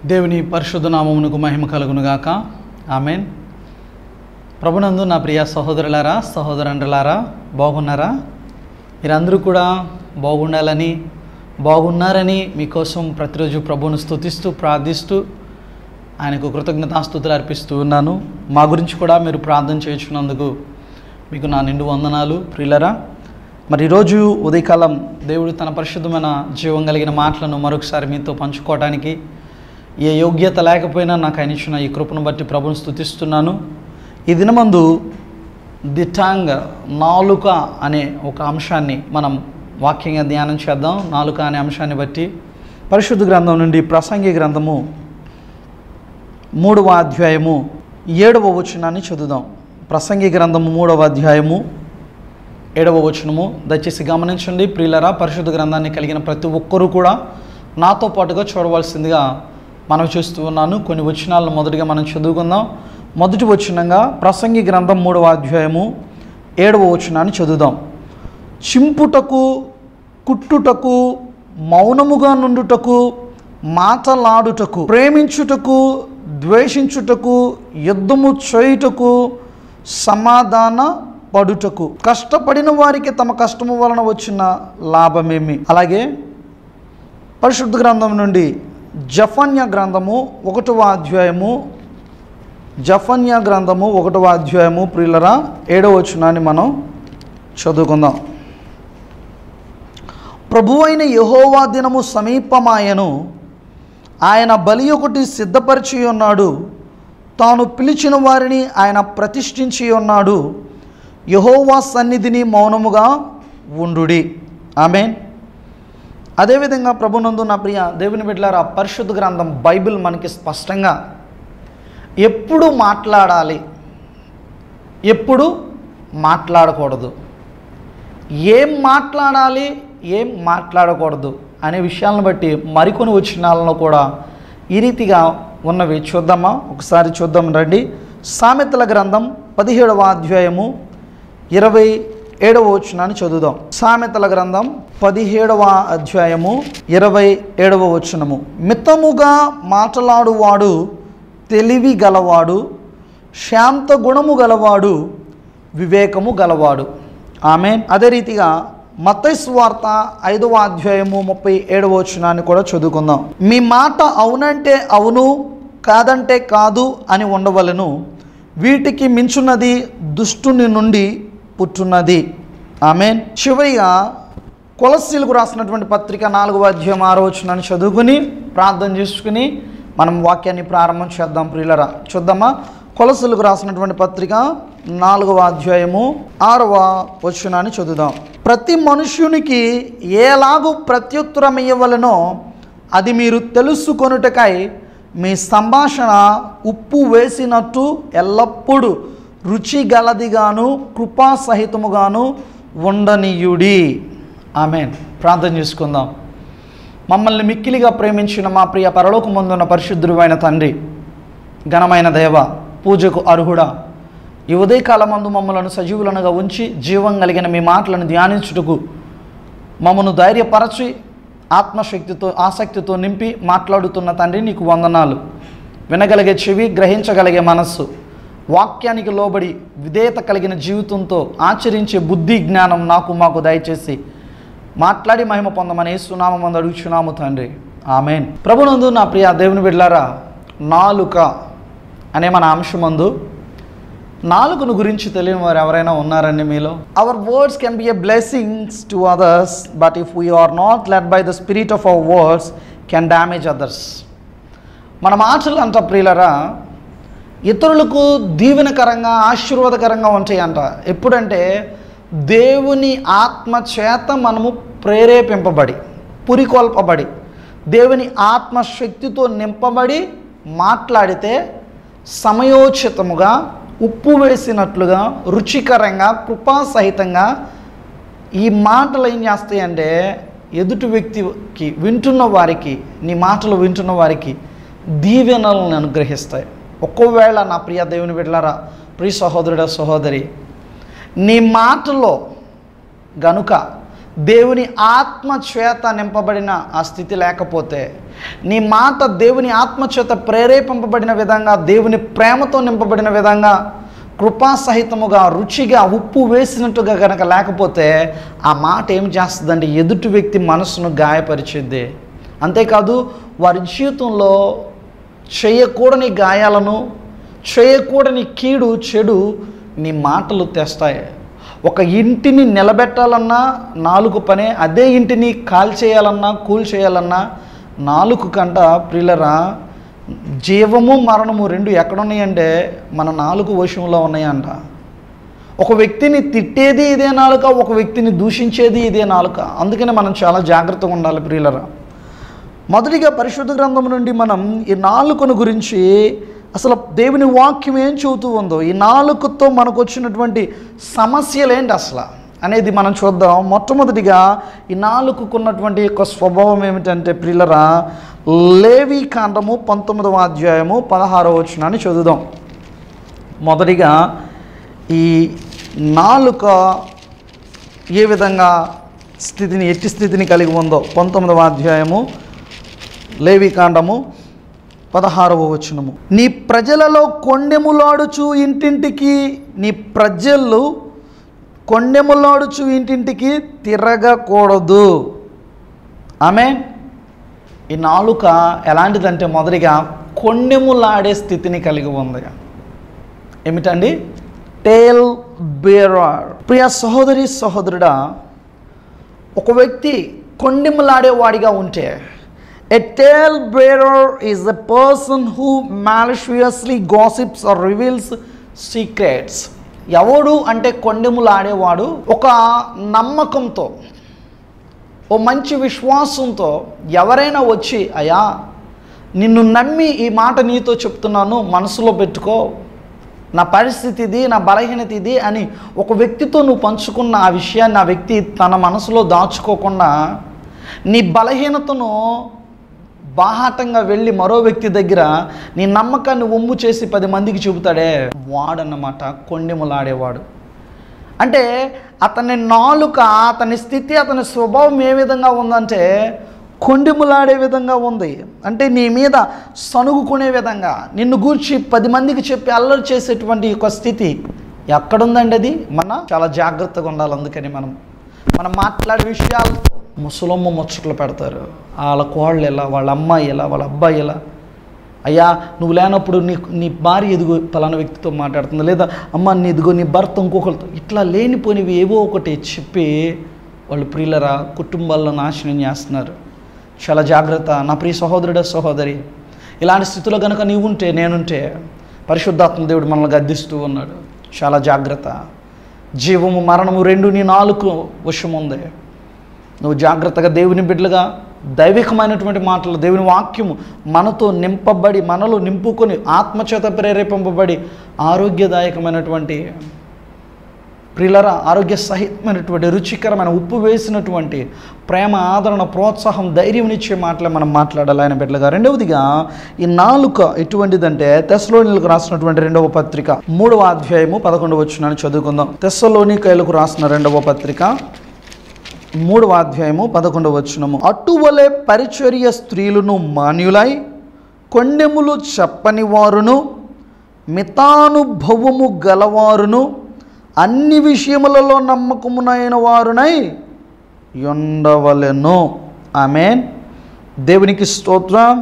దేవుని పరిశుద్ధ నామమునకు మహిమ కలుగునుగాక ఆమెన్ ప్రభునందు నా ప్రియ సహోదరులారా సహోదరులారా బాగున్నారా మీరందరూ కూడా బాగుండాలని బాగున్నారని మీకోసం ప్రతిరోజు ప్రభువును స్తుతిస్తూ ప్రార్థిస్తూ ఆయనకు కృతజ్ఞతాస్తుతులు అర్పిస్తూ ఉన్నాను మా గురించి కూడా మీరు ప్రార్థన చేయించున్నందుకు మీకు నా నిండు వందనాలు ప్రియులరా మరి ఈరోజు ఉదయకాలం దేవుడు తన పరిశుద్ధమైన జీవం కలిగిన మాటలను మరొకసారి మీతో పంచుకోవడానికి ఏ యోగ్యత లేకపోయినా నాకు ఆయన ఇచ్చిన ఈ కృపను బట్టి ప్రభుని స్తుతిస్తున్నాను ఈ దినమందు దిటాంగ్ నాలుక అనే ఒక అంశాన్ని మనం వాక్యంగా ధ్యానం చేద్దాం నాలుక అనే అంశాన్ని బట్టి పరిశుద్ధ గ్రంథం నుండి ప్రసంగి గ్రంథము మూడవ అధ్యాయము ఏడవ వచనాన్ని చదువుదాం ప్రసంగి గ్రంథము మూడవ అధ్యాయము ఏడవ వచనము దయచేసి గమనించండి ప్రియులరా పరిశుద్ధ గ్రంథాన్ని కలిగిన ప్రతి ఒక్కరూ కూడా నాతో పాటుగా చూడవలసిందిగా మనం చూస్తూ ఉన్నాను కొన్ని వచనాలను మొదటిగా మనం చదువుకుందాం మొదటి వచనంగా ప్రసంగి గ్రంథం మూడవ అధ్యాయము ఏడవ వచనాన్ని చదువుదాం చింపుటకు కుట్టుటకు మౌనముగా నుండుటకు మాటలాడుటకు ప్రేమించుటకు ద్వేషించుటకు యుద్ధము చేయుటకు సమాధాన పడుటకు కష్టపడిన వారికి తమ కష్టము వలన వచ్చిన లాభమేమి అలాగే పరిశుద్ధ గ్రంథం నుండి జఫన్య గ్రంథము ఒకటవ అధ్యాయము జఫన్య గ్రంథము ఒకటవ అధ్యాయము ప్రియులరా ఏడవ వచనాన్ని మనం చదువుకుందాం ప్రభువైన యహోవా దినము సమీపమాయను ఆయన బలి ఒకటి సిద్ధపరిచి ఉన్నాడు తాను పిలిచిన వారిని ఆయన ప్రతిష్ఠించి ఉన్నాడు యహోవా సన్నిధిని మౌనముగా ఉండుడి ఆమెన్ అదేవిధంగా ప్రభునందు నా ప్రియ దేవుని బిడ్డలారా పరిశుద్ధ గ్రంథం బైబిల్ మనకి స్పష్టంగా ఎప్పుడు మాట్లాడాలి ఎప్పుడు మాట్లాడకూడదు ఏం మాట్లాడాలి ఏం మాట్లాడకూడదు అనే విషయాలను బట్టి మరికొన్ని వచనాలను కూడా ఈ రీతిగా ఉన్నవి చూద్దామా ఒకసారి చూద్దాం రండి సామెతల గ్రంథం పదిహేడవ అధ్యాయము ఇరవై ఏడవ వచనాన్ని చదువుదాం సామెతల గ్రంథం పదిహేడవ అధ్యాయము ఇరవై ఏడవ వచనము మితముగా మాట్లాడువాడు తెలివి గలవాడు శాంత గుణము గలవాడు వివేకము గలవాడు ఆమె అదే రీతిగా మత్తయి వార్త ఐదవ అధ్యాయము ముప్పై ఏడవ వచనాన్ని కూడా చదువుకుందాం మీ మాట అవునంటే అవును కాదంటే కాదు అని ఉండవలను వీటికి మించున్నది దుష్టుని నుండి పుట్టున్నది ఆమె చివరిగా కొలసీలకు రాసినటువంటి పత్రిక నాలుగవ అధ్యాయం ఆరో వచనాన్ని చదువుకుని ప్రార్థన చేసుకుని మనం వాక్యాన్ని ప్రారంభం చేద్దాం ప్రియులరా చూద్దామా కొలసీలకు రాసినటువంటి పత్రిక నాలుగవ అధ్యాయము ఆరవ వచనాన్ని చదువుదాం ప్రతి మనుష్యునికి ఏలాగు ప్రత్యుత్తరం ఇవ్వవలనో అది మీరు తెలుసుకొనుటకై మీ సంభాషణ ఉప్పు వేసినట్టు ఎల్లప్పుడూ రుచి గలదిగాను కృపాసహితముగాను ఉండనీయుడి ఆమెన్ ప్రార్థన చేసుకుందాం మమ్మల్ని మిక్కిలిగా ప్రేమించిన మా ప్రియ పరలోకమందున్న పరిశుద్ధుడైన తండ్రి ఘనమైన దేవ పూజకు అర్హుడా ఈ ఉదయకాలమందు మమ్మలను సజీవులనుగా ఉంచి జీవం కలిగిన మీ మాటలను ధ్యానించుటకు మమ్మను ధైర్యపరచి ఆత్మశక్తితో ఆసక్తితో నింపి మాట్లాడుతున్న తండ్రి నీకు వందనాలు వినగలిగే చెవి గ్రహించగలిగే మనస్సు వాక్యానికి లోబడి విధేయత కలిగిన జీవితంతో ఆచరించే బుద్ధి జ్ఞానం నాకు మాకు దయచేసి మాట్లాడి మహిమ పొందమని సునామం మంది అడుగుచున్నాము తండ్రి ఆమెన్ ప్రభునందు నా ప్రియ దేవుని బిడ్లారా నాలుక అనే మన అంశమందు నాలుగును గురించి తెలియని వారు ఎవరైనా ఉన్నారండి మీలో our words can be a blessings to others but if we are not led by the spirit of our words can damage others మన మాటలు అంట ప్రియులరా ఇతరులకు దీవెనకరంగా ఆశీర్వాదకరంగా ఉంటాయంట ఎప్పుడంటే దేవుని ఆత్మ చేత మనము ప్రేరేపింపబడి పురికొల్పబడి దేవుని ఆత్మశక్తితో నింపబడి మాట్లాడితే సమయోచితముగా ఉప్పు వేసినట్లుగా రుచికరంగా కృపాసహితంగా ఈ మాటలు ఏం చేస్తాయంటే ఎదుటి వ్యక్తికి వింటున్న వారికి నీ మాటలు వింటున్న వారికి దీవెనలను అనుగ్రహిస్తాయి ఒక్కోవేళ నా ప్రియ దేవుని బిడ్డలారా ప్రియ సహోదరుడ సహోదరి నీ మాటలో గనుక దేవుని ఆత్మ చేత నింపబడిన ఆ స్థితి లేకపోతే నీ మాట దేవుని ఆత్మ చేత ప్రేరేపింపబడిన విధంగా దేవుని ప్రేమతో నింపబడిన విధంగా కృపాసహితముగా రుచిగా ఉప్పు వేసినట్టుగా కనుక లేకపోతే ఆ మాట ఏం చేస్తుందంటే ఎదుటి వ్యక్తి మనసును గాయపరిచిద్ది అంతేకాదు వారి జీవితంలో చేయకూడని గాయాలను చేయకూడని కీడు చెడు నీ మాటలు తెస్తాయి ఒక ఇంటిని నిలబెట్టాలన్నా నాలుగు పనే అదే ఇంటిని కాల్చేయాలన్నా కూల్ చేయాలన్నా నాలుగు కంట ప్రియులరా జీవము మరణము రెండు ఎక్కడున్నాయంటే మన నాలుగు వశంలో ఉన్నాయంట ఒక వ్యక్తిని తిట్టేది ఇదే నాలుక ఒక వ్యక్తిని దూషించేది ఇదే నాలుక అందుకనే మనం చాలా జాగ్రత్తగా ఉండాలి ప్రియులరా మొదటిగా పరిశుద్ధ గ్రంథం నుండి మనం ఈ నాలుకను గురించి అసలు దేవుని వాక్యం ఏం చెబుతూ ఉందో ఈ నాలుకతో మనకు వచ్చినటువంటి సమస్యలు ఏంటి అసలు అనేది మనం చూద్దాం మొట్టమొదటిగా ఈ నాలుగుకున్నటువంటి యొక్క స్వభావం ఏమిటంటే ప్రియులరా లేవి కాండము పంతొమ్మిదవ అధ్యాయము పదహారవ వచనాన్ని చదువుదాం మొదటిగా ఈ నాలుక ఏ విధంగా స్థితిని ఎట్టి స్థితిని కలిగి ఉందో పంతొమ్మిదవ అధ్యాయము లేవికాండము పదహారవ వచనము నీ ప్రజలలో కొండెములాడుచు ఇంటింటికి నీ ప్రజలు కొండెములాడుచు ఇంటింటికి తిరగకూడదు ఆమె ఈ నాలుక ఎలాంటిదంటే మొదటిగా కొండెములాడే స్థితిని కలిగి ఉంది ఏమిటండి టేల్ బేరర్ ప్రియ సహోదరి సహోదరుడా ఒక వ్యక్తి కొండెములాడేవాడిగా ఉంటే a tale bearer is a person who maliciously gossips or reveals secrets ఎవడు అంటే కొండెములాడేవాడు ఒక నమ్మకంతో ఓ మంచి విశ్వాసంతో ఎవరైనా వచ్చి అయ్యా నిన్ను నమ్మి ఈ మాట నీతో చెప్తున్నాను మనసులో పెట్టుకో నా పరిస్థితి ఇది నా బలహీనత ఇది అని ఒక వ్యక్తితో నువ్వు పంచుకున్న ఆ విషయాన్ని ఆ వ్యక్తి తన మనసులో దాచుకోకుండా నీ బలహీనతను బాహాటంగా వెళ్ళి మరో వ్యక్తి దగ్గర నీ నమ్మకాన్ని ఒమ్ము చేసి పది మందికి చెబుతాడే వాడన్నమాట కొండెములాడేవాడు అంటే అతని నాలుక అతని స్థితి అతని స్వభావం ఏ విధంగా ఉందంటే కొండెములాడే విధంగా ఉంది అంటే నీ మీద సనుగుకునే విధంగా నిన్ను గూర్చి పది మందికి చెప్పి అల్లరి చేసేటువంటి ఒక స్థితి ఎక్కడుందండి అది మన చాలా జాగ్రత్తగా ఉండాలి అందుకని మనం మనం మాట్లాడే విషయాలు ముసలమ్మ ముచ్చట్లు పెడతారు వాళ్ళ కోళ్ళు ఎలా వాళ్ళ అమ్మాయి ఎలా వాళ్ళ అబ్బాయి ఎలా అయ్యా నువ్వు లేనప్పుడు నీ నీ భార్య ఎదుగు పలానా వ్యక్తితో మాట్లాడుతుంది లేదా అమ్మ నీ ఎదుగో నీ భర్త ఇంకొకరితో ఇట్లా లేనిపోనివి ఏవో ఒకటి చెప్పి వాళ్ళు ప్రియులరా కుటుంబాల్లో నాశనం చేస్తున్నారు చాలా జాగ్రత్త నా ప్రియ సహోదరుడ సహోదరి ఇలాంటి స్థితిలో కనుక నీవు ఉంటే నేనుంటే పరిశుద్ధాత్మ దేవుడు మనల్ని గద్దిస్తూ ఉన్నాడు చాలా జాగ్రత్త జీవము మరణము రెండు నీ నాలుగు వశం ఉంది నువ్వు జాగ్రత్తగా దేవుని బిడ్డలుగా దైవికమైనటువంటి మాటలు దేవుని వాక్యము మనతో నింపబడి మనలో నింపుకొని ఆత్మచేత ప్రేరేపింపబడి ఆరోగ్యదాయకమైనటువంటి ప్రిలర ఆరోగ్య సహితమైనటువంటి రుచికరమైన ఉప్పు వేసినటువంటి ప్రేమ ఆదరణ ప్రోత్సాహం ధైర్యం ఇచ్చే మాటలే మనం మాట్లాడాలి ఆయన బిడ్డలుగా రెండవదిగా ఈ నాలుక ఎటువంటిదంటే తెస్సలోనిలకు రాసినటువంటి రెండవ పత్రిక మూడవ అధ్యాయము పదకొండవ వచ్చినాన్ని చదువుకుందాం తెస్సలోనికైలకు రాసిన రెండవ పత్రిక మూడవ అధ్యాయము పదకొండవ వచనము అటువలే పరిచర్య స్త్రీలను మాన్యులై కొండెములు చెప్పని వారును మితానుభవము గలవారును అన్ని విషయములలో నమ్మకమునైన వారునై ఉండవలెను ఆమెన్ దేవునికి స్తోత్రం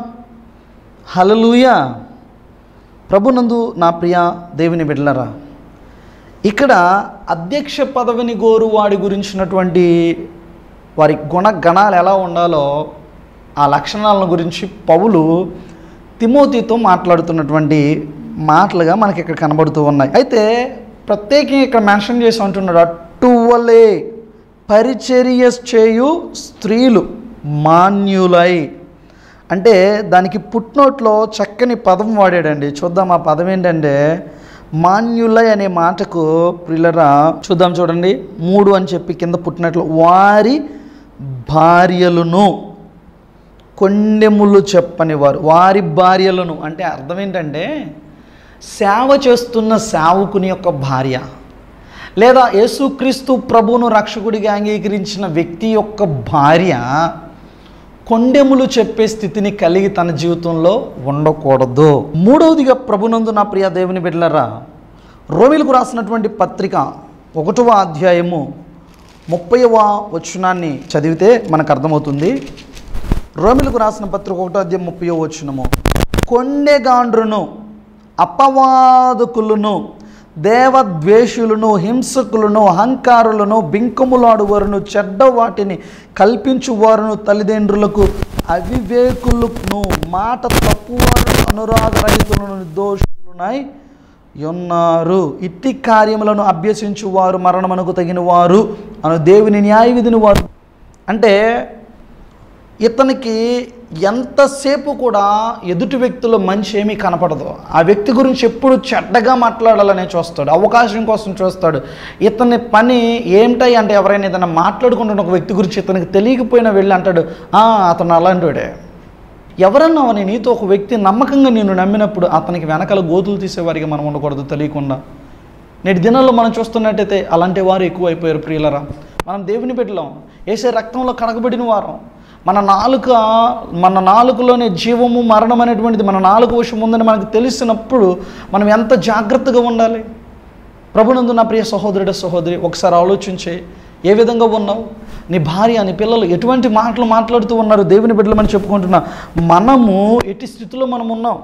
హలలుయ ప్రభునందు నా ప్రియ దేవుని బిడ్డలరా ఇక్కడ అధ్యక్ష పదవిని గోరు వాడి గురించినటువంటి వారి గుణగణాలు ఎలా ఉండాలో ఆ లక్షణాలను గురించి పౌలు తిమోతితో మాట్లాడుతున్నటువంటి మాటలుగా మనకి ఇక్కడ కనబడుతూ ఉన్నాయి అయితే ప్రత్యేకంగా ఇక్కడ మెన్షన్ చేసి అంటున్నాడు అట్టువలే పరిచర్య చేయు స్త్రీలు మాన్యులై అంటే దానికి పుట్నోట్లో చక్కని పదం వాడాడండి చూద్దాం ఆ పదం ఏంటంటే మాన్యులై అనే మాటకు ప్రిల్లరా చూద్దాం చూడండి మూడు అని చెప్పి కింద పుట్టినట్లు వారి భార్యలను కొండెములు చెప్పని వారు వారి భార్యలను అంటే అర్థం ఏంటంటే సేవ చేస్తున్న సేవకుని యొక్క భార్య లేదా యేసుక్రీస్తు ప్రభువును రక్షకుడిగా అంగీకరించిన వ్యక్తి యొక్క భార్య కొండెములు చెప్పే స్థితిని కలిగి తన జీవితంలో ఉండకూడదు మూడవదిగా ప్రభునందు నా ప్రియ దేవుని బిడ్డలరా రోమిలకు రాసినటువంటి పత్రిక ఒకటవ అధ్యాయము ముప్పైవ వచనాన్ని చదివితే మనకు అర్థమవుతుంది రోమిలకు రాసిన పత్రిక ఒకటో అధ్యాయం ముప్పై వచనము కొండెగాండ్రును అపవాదకులను దేవద్వేషులను హింసకులను అహంకారులను బింకములాడువారును చెడ్డ వాటిని కల్పించువారును తల్లిదండ్రులకు అవివేకులను మాట తప్పువారు అనురాగరహితులను నిర్దోషులునై ఉన్నారు ఇట్టి కార్యములను అభ్యసించువారు మరణమునకు తగిన వారు అను దేవుని న్యాయ విధిని వారు అంటే ఇతనికి ఎంతసేపు కూడా ఎదుటి వ్యక్తిలో మంచి ఏమీ కనపడదు ఆ వ్యక్తి గురించి ఎప్పుడు చెడ్డగా మాట్లాడాలనే చూస్తాడు అవకాశం కోసం చూస్తాడు ఇతని పని ఏమిటాయి అంటే ఎవరైనా ఏదైనా మాట్లాడుకుంటున్న ఒక వ్యక్తి గురించి ఇతనికి తెలియకపోయినా వెళ్ళి అంటాడు "ఆ, అతను అలాంటివాడే ఎవరన్నా అవని నీతో ఒక వ్యక్తి నమ్మకంగా నేను నమ్మినప్పుడు అతనికి వెనకాల గోతులు తీసేవారికి మనం ఉండకూడదు తెలియకుండా నేటి దినాల్లో మనం చూస్తున్నట్టయితే అలాంటి వారు ఎక్కువైపోయారు ప్రియులరా మనం దేవుని బిడ్డలం వేసే రక్తంలో కడగబడిన వారం మన నాలుక మన నాలుకలోనే జీవము మరణం అనేటువంటిది మన నాలుక వశం ఉందని మనకు తెలిసినప్పుడు మనం ఎంత జాగ్రత్తగా ఉండాలి ప్రభునందు నా ప్రియ సహోదరుడు సహోదరి ఒకసారి ఆలోచించే ఏ విధంగా ఉన్నావు నీ భార్య నీ పిల్లలు ఎటువంటి మాటలు మాట్లాడుతూ ఉన్నారు దేవుని బిడ్డలమని చెప్పుకుంటున్నా మనము ఎట్టి స్థితిలో మనం ఉన్నాం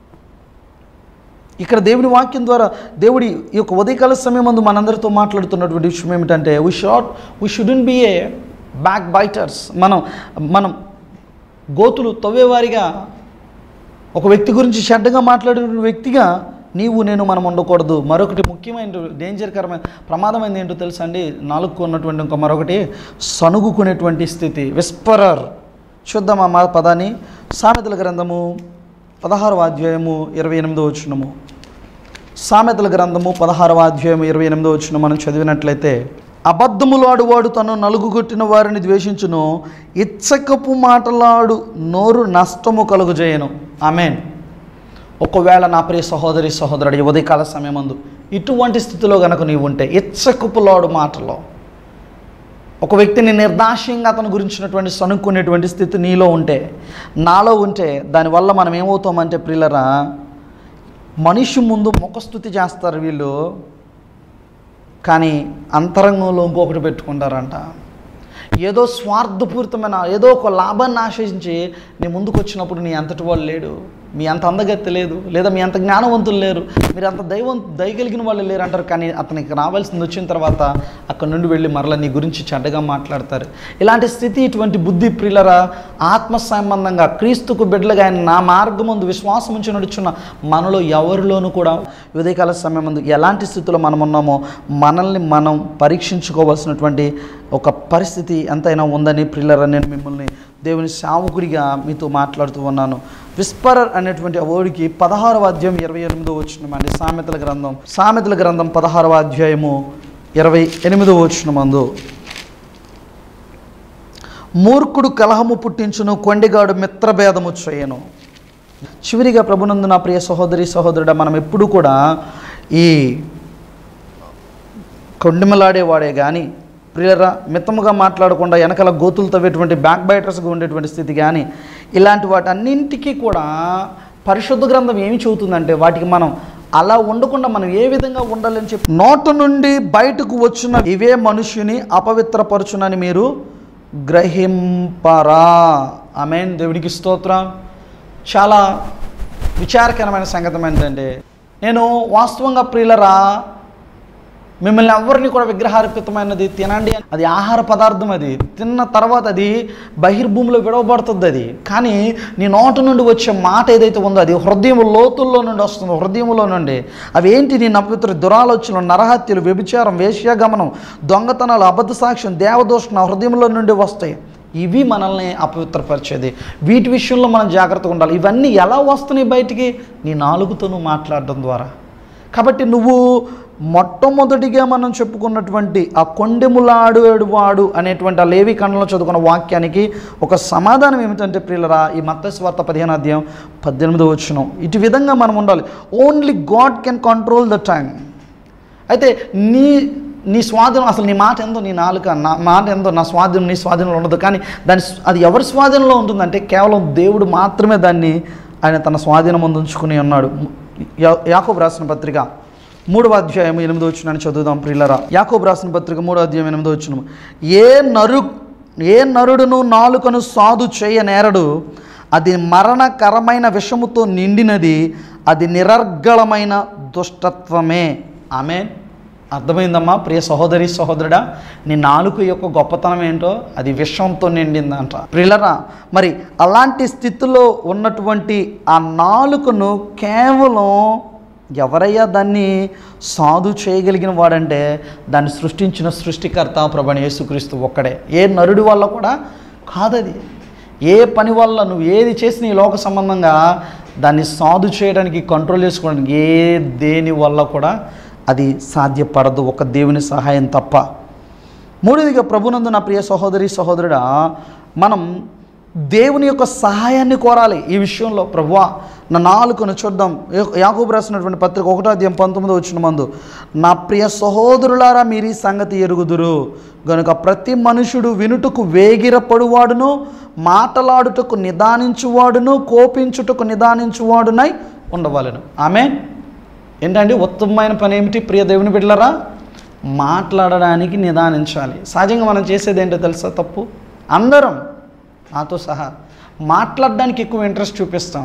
ఇక్కడ దేవుని వాక్యం ద్వారా దేవుడి ఈ యొక్క ఉదయకాల సమయం ముందు మనందరితో మాట్లాడుతున్నటువంటి విషయం ఏమిటంటే we should we shouldn't be a backbiters మనం మనం గోతులు తవ్వేవారిగా ఒక వ్యక్తి గురించి చెడ్డగా మాట్లాడే వ్యక్తిగా నీవు నేను మనం ఉండకూడదు మరొకటి ముఖ్యమైన డేంజర్కరమైన ప్రమాదమైనది ఏంటో తెలుసా అండి నాలుగు ఉన్నటువంటి ఇంకా మరొకటి సణుగుకునేటువంటి స్థితి విస్పరర్ చూద్దాం ఆ మా పదాన్ని సామెతల గ్రంథము పదహారవ అధ్యాయము ఇరవై ఎనిమిదో వచ్చినము సామెతల గ్రంథము పదహారవ అధ్యాయం ఇరవై ఎనిమిదో వచ్చిన మనం చదివినట్లయితే అబద్ధములాడువాడు తను నలుగుగొట్టిన వారిని ద్వేషించును ఇచ్చకపు మాటలాడు నోరు నష్టము కలుగుజేయను ఆమెన్ ఒకవేళ నా ప్రియ సహోదరి సహోదరుడు ఈ ఉదయకాల సమయమందు ఇటువంటి స్థితిలో గనక నీవు ఉంటే ఇచ్చకపులాడు మాటలో ఒక వ్యక్తిని నిర్దాక్ష్యంగా అతను గురించినటువంటి సనుక్కునేటువంటి స్థితి నీలో ఉంటే నాలో ఉంటే దానివల్ల మనం ఏమవుతామంటే ప్రిల్లరా మనిషి ముందు ముఖస్థుతి చేస్తారు వీళ్ళు కానీ అంతరంగంలో ఇంకొకటి పెట్టుకుంటారంట ఏదో స్వార్థపూరితమైన ఏదో ఒక లాభాన్ని ఆశించి నీ ముందుకు వచ్చినప్పుడు నీ అంతటి వాళ్ళు లేడు మీ అంత అందగత్తి లేదు లేదా మీ అంత జ్ఞానవంతులు లేరు మీరు అంత దైవం దయగలిగిన వాళ్ళు లేరు అంటారు కానీ అతనికి రావాల్సింది వచ్చిన తర్వాత అక్కడ నుండి వెళ్ళి మరలా నీ గురించి చెడ్డగా మాట్లాడతారు ఇలాంటి స్థితి ఇటువంటి బుద్ధి ప్రియులరా ఆత్మ సంబంధంగా క్రీస్తుకు బిడ్డలుగా ఆయన నా మార్గం ముందు విశ్వాసం ఉంచి నడుచున్న మనలో ఎవరిలోనూ కూడా ఉదయకాల సమయం ముందు ఎలాంటి స్థితిలో మనం ఉన్నామో మనల్ని మనం పరీక్షించుకోవాల్సినటువంటి ఒక పరిస్థితి ఎంతైనా ఉందని ప్రిల్లరా నేను మిమ్మల్ని దేవుని సావుకుడిగా మీతో మాట్లాడుతూ ఉన్నాను విస్పరర్ అనేటువంటి ఆ వర్డ్కి పదహారవ అధ్యాయం ఇరవై ఎనిమిదో వచ్చిన అండి సామెతల గ్రంథం సామెతల గ్రంథం పదహారవ అధ్యాయము ఇరవై ఎనిమిదో వచ్చిన మందు మూర్ఖుడు కలహము పుట్టించును కొండెగాడు మిత్రభేదము చేయను చివరిగా ప్రభునందు నా ప్రియ సహోదరి సహోదరుడా మనం ఎప్పుడు కూడా ఈ కొండెమలాడేవాడే కానీ ప్రియరా మిత్తముగా మాట్లాడకుండా వెనకాల గోతులు తవ్వేటువంటి బ్యాక్ బైటర్స్గా ఉండేటువంటి స్థితి కానీ ఇలాంటి వాటన్నింటికీ కూడా పరిశుద్ధ గ్రంథం ఏమి చెబుతుందంటే వాటికి మనం అలా ఉండకుండా మనం ఏ విధంగా ఉండాలని చెప్పి నోటు నుండి బయటకు వచ్చిన ఇవే మనుష్యుని అపవిత్రపరచునని మీరు గ్రహింపరా ఆమెన్ దేవునికి స్తోత్రం చాలా విచారకరమైన సంగతం ఏంటంటే నేను వాస్తవంగా ప్రియులరా మిమ్మల్ని ఎవరిని కూడా విగ్రహార్పితమైనది తినండి అని- అది ఆహార పదార్థం అది తిన్న తర్వాత అది బహిర్భూమిలో విడవబడుతుంది అది కానీ నీ నోటి నుండి వచ్చే మాట ఏదైతే ఉందో అది హృదయం లోతుల్లో నుండి వస్తుంది హృదయంలో నుండి అవి ఏంటి నీ నపవిత్ర దురాలోచనలు నరహత్యలు వ్యభిచారం వేశ్యాగమనం దొంగతనాలు అబద్ధ సాక్ష్యం దేవదోషణ హృదయంలో నుండి వస్తాయి ఇవి మనల్ని అపవిత్రపరిచేది వీటి విషయంలో మనం జాగ్రత్తగా ఉండాలి ఇవన్నీ ఎలా వస్తున్నాయి బయటికి నీ నాలుగుతో నువ్వు మాట్లాడడం ద్వారా కాబట్టి నువ్వు మొట్టమొదటిగా మనం చెప్పుకున్నటువంటి ఆ కొండెములాడు వాడు అనేటువంటి ఆ లేవి ఖండంలో చదువుకున్న వాక్యానికి ఒక సమాధానం ఏమిటంటే ప్రియులరా ఈ మత్తస్వార్త పదిహేను అధ్యాయం పద్దెనిమిది వచ్చిన ఇటు విధంగా మనం ఉండాలి only God can control the time అయితే నీ నీ స్వాధీనం అసలు నీ మాట ఎంతో నీ నాలుక నా మాట ఎంతో నా స్వాధీనం నీ స్వాధీనంలో ఉండదు కానీ దాని స్వ- అది ఎవరి స్వాధీనంలో ఉంటుందంటే కేవలం దేవుడు మాత్రమే దాన్ని ఆయన తన స్వాధీనం ముందు ఉంచుకుని ఉన్నాడు యా- యాకోబు రాసిన పత్రిక మూడవ అధ్యాయం ఎనిమిదో వచ్చిన చదువుదాం ప్రియులరా యాకోబు రాసిన పత్రిక మూడో అధ్యాయం ఎనిమిదో వచ్చిన ఏ నరు ఏ నరుడును నాలుకను సాధు చేయనేరడు అది మరణకరమైన విషముతో నిండినది అది నిరర్గళమైన దుష్టత్వమే ఆమె అర్థమైందమ్మా ప్రియ సహోదరి సహోదరుడా నీ నాలుక యొక్క గొప్పతనం ఏంటో అది విషంతో నిండిందంట ప్రియులరా మరి అలాంటి స్థితిలో ఉన్నటువంటి ఆ నాలుకను కేవలం ఎవరయ్యా దాన్ని సాధు చేయగలిగిన వాడంటే దాన్ని సృష్టించిన సృష్టికర్త ప్రభని యేసుక్రీస్తు ఒక్కడే ఏ నరుడి వల్ల కూడా కాదది ఏ పని వల్ల నువ్వు ఏది చేసిన ఈ లోక సంబంధంగా దాన్ని సాధు చేయడానికి కంట్రోల్ చేసుకోవడానికి ఏ దేని వల్ల కూడా అది సాధ్యపడదు ఒక దేవుని సహాయం తప్ప మూడవదిగా ప్రభునందు నా ప్రియ సహోదరి సహోదరుడా మనం దేవుని యొక్క సహాయాన్ని కోరాలి ఈ విషయంలో ప్రభువా నా నాలుకను చూద్దాం యా- యాకోబు రాసినటువంటి పత్రిక ఒకటో అధ్యాయం పంతొమ్మిది వచ్చిన మందు నా ప్రియ సహోదరులారా మీరు ఈ సంగతి ఎరుగుదురు గనుక ప్రతి మనుషుడు వినుటకు వేగిరపడువాడును మాటలాడుటకు నిదానించువాడును కోపించుటకు నిదానించువాడునై ఉండవలను ఆమె ఏంటంటే ఉత్తమమైన పని ఏమిటి ప్రియ దేవుని బిడ్డలరా మాట్లాడడానికి నిదానించాలి సహజంగా మనం చేసేది ఏంటో తెలుసా తప్పు అందరం నాతో సహా మాట్లాడడానికి ఎక్కువ ఇంట్రెస్ట్ చూపిస్తాం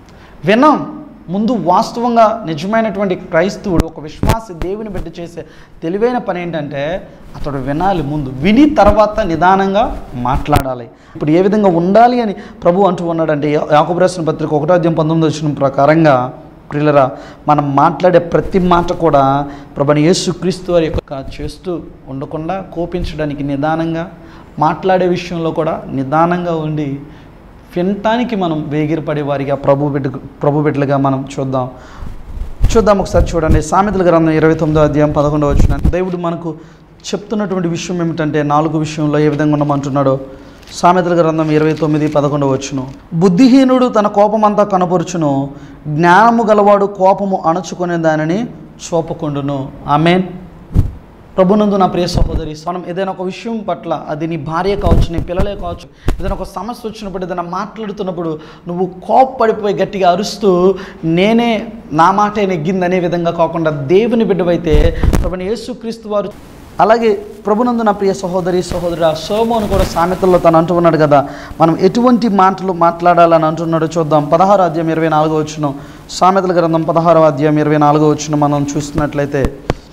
వినం ముందు వాస్తవంగా నిజమైనటువంటి క్రైస్తవుడు ఒక విశ్వాసి దేవుని బిడ్డ చేసే తెలివైన పని ఏంటంటే అతడు వినాలి ముందు విని తర్వాత నిదానంగా మాట్లాడాలి ఇప్పుడు ఏ విధంగా ఉండాలి అని ప్రభు అంటూ ఉన్నాడంటే యా- యాకోబు రాసిన పత్రిక ఒకటో అధ్యాయం పంతొమ్మిది వచ్చిన ప్రకారంగా ప్రియులరా మనం మాట్లాడే ప్రతి మాట కూడా ప్రభుని యేసుక్రీస్తు వారి యొక్క చేస్తూ ఉండకుండా కోపించడానికి నిదానంగా మాట్లాడే విషయంలో కూడా నిదానంగా ఉండి వినటానికి మనం వేగిరపడే వారిగా ప్రభు బిడ్డ ప్రభు బిడ్డలుగా మనం చూద్దాం చూద్దాం ఒకసారి చూడండి సామెతల గ్రంథం ఇరవై తొమ్మిదో అధ్యాయం పదకొండవ వచ్చిన దేవుడు మనకు చెప్తున్నటువంటి విషయం ఏమిటంటే నాలుగు విషయంలో ఏ విధంగా ఉండమంటున్నాడో సామెతల గ్రంథం ఇరవై తొమ్మిది పదకొండవ వచ్చును బుద్ధిహీనుడు తన కోపమంతా కనపరుచును జ్ఞానము గలవాడు కోపము అణుచుకునే దానిని చూపకుండును ఆమెన్ ప్రభునందు నా ప్రియ సహోదరి మనం ఏదైనా ఒక విషయం పట్ల అది నీ భార్య కావచ్చు నీ పిల్లలే కావచ్చు ఏదైనా ఒక సమస్య వచ్చినప్పుడు ఏదైనా మాట్లాడుతున్నప్పుడు నువ్వు కోప్పడిపోయి గట్టిగా అరుస్తూ నేనే నా మాటే నెగ్గిందనే విధంగా కాకుండా దేవుని బిడ్డవైతే ప్రభుని యేసుక్రీస్తు వారు అలాగే ప్రభునందు నా ప్రియ సహోదరి సహోదరు సోమోను కూడా సామెతల్లో తను అంటూ ఉన్నాడు కదా మనం ఎటువంటి మాటలు మాట్లాడాలని అంటున్నాడో చూద్దాం పదహారు అధ్యాయం ఇరవై నాలుగో వచ్చిన సామెతల గ్రంథం పదహారవ అధ్యాయం ఇరవై నాలుగో వచ్చిన మనం చూస్తున్నట్లయితే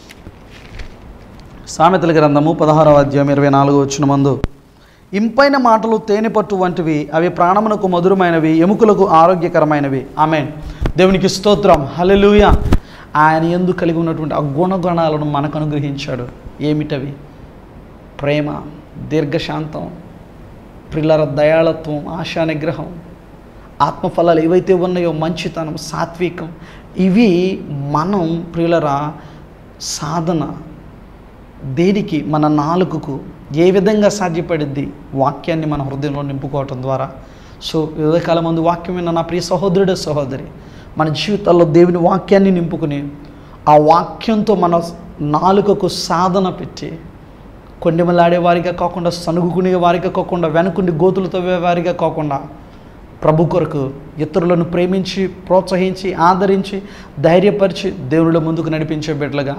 సామెతల గ్రంథము పదహారవ అధ్యాయం ఇరవై నాలుగు వచ్చిన మందు ఇంపైన మాటలు తేనె పట్టు వంటివి అవి ప్రాణమునకు మధురమైనవి ఎముకలకు ఆరోగ్యకరమైనవి ఆమె దేవునికి స్తోత్రం హల్లెలూయ ఆయన ఎందు కలిగి ఉన్నటువంటి ఆ గుణగణాలను మనకు అనుగ్రహించాడు ఏమిటవి ప్రేమ దీర్ఘశాంతం ప్రిల్లర దయాళత్వం ఆశా నిగ్రహం ఆత్మఫలాలు ఏవైతే ఉన్నాయో మంచితనం సాత్వికం ఇవి మనం ప్రియులరా సాధన దేనికి మన నాలుకకు ఏ విధంగా సాధ్యపడిద్ది వాక్యాన్ని మన హృదయంలో నింపుకోవటం ద్వారా సో ఉదయకాలం ముందు వాక్యం విన్న నా ప్రియ సహోదరుడే సహోదరి మన జీవితాల్లో దేవుని వాక్యాన్ని నింపుకుని ఆ వాక్యంతో మన నాలుకకు సాధన పెట్టి కొండెమలాడే వారిగా కాకుండా సనుగుకునే వారిగా కాకుండా వెనుకుండి గోతులు తవ్వే వారిగా కాకుండా ప్రభు కొరకు ఇతరులను ప్రేమించి ప్రోత్సహించి ఆదరించి ధైర్యపరిచి దేవునిలో ముందుకు నడిపించే బిడ్డలుగా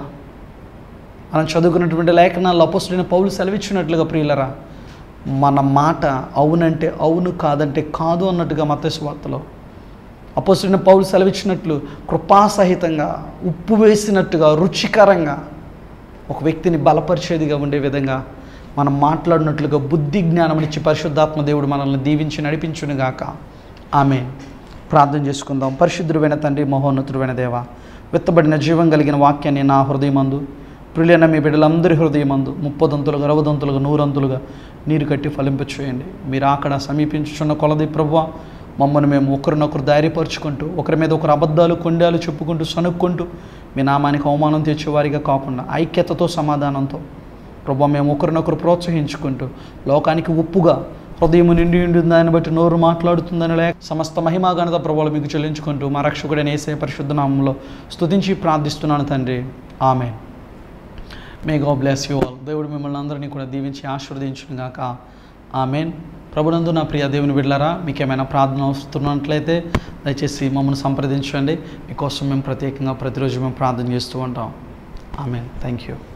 మనం చదువుకున్నటువంటి లేఖనాల్లో అపోస్తుడైన పౌలు సెలవిచ్చినట్లుగా ప్రియులరా మన మాట అవునంటే అవును కాదంటే కాదు అన్నట్టుగా మతస్వార్తలో అపోస్తుడైన పౌలు సెలవిచ్చినట్లు కృపాసహితంగా ఉప్పు వేసినట్టుగా రుచికరంగా ఒక వ్యక్తిని బలపరిచేదిగా ఉండే విధంగా మనం మాట్లాడినట్లుగా బుద్ధి జ్ఞానం ఇచ్చి పరిశుద్ధాత్మ దేవుడు మనల్ని దీవించి నడిపించునుగాక ఆమె ప్రార్థన చేసుకుందాం పరిశుద్ధుడైన తండ్రి మహోన్నతుడైన దేవ విత్తబడిన జీవం కలిగిన వాక్యాన్ని నా హృదయమందు ప్రియులైన మీ బిడ్డలందరి హృదయమందు ముప్పదంతులుగా అరవదంతులుగా నూరంతులుగా నీరు కట్టి ఫలింపచేయండి మీరు అక్కడ సమీపించుచున్న కొలది ప్రభువ మమ్మల్ని మేము ఒకరినొకరు ధైర్యపరుచుకుంటూ ఒకరి మీద ఒకరు అబద్ధాలు కొండాలు చెప్పుకుంటూ సనుక్కుంటూ మీ నామానికి అవమానం తెచ్చేవారిగా కాకుండా ఐక్యతతో సమాధానంతో ప్రభు మేము ఒకరినొకరు ప్రోత్సహించుకుంటూ లోకానికి ఉప్పుగా హృదయం నిండి ఉండి దాన్ని బట్టి నోరు మాట్లాడుతుందని లేక సమస్త మహిమాగణత ప్రభువులు మీకు చెల్లించుకుంటూ మా రక్షకుడైన ఏసే పరిశుద్ధ నామంలో స్తుతించి ప్రార్థిస్తున్నాను తండ్రి ఆమె మే గా బ్లెస్ యూ ఆల్ దేవుడు మిమ్మల్ని అందరినీ కూడా దీవించి ఆశీర్వదించును గాక ఆమెన్ ప్రభునందు నా ప్రియ దేవుని బిడ్డలారా మీకు ఏమైనా ప్రార్థన వస్తున్నట్లయితే దయచేసి మమ్మల్ని సంప్రదించండి మీకోసం మేము ప్రత్యేకంగా ప్రతిరోజు మేము ప్రార్థన చేస్తూ ఉంటాం ఆమెన్ థ్యాంక్ యూ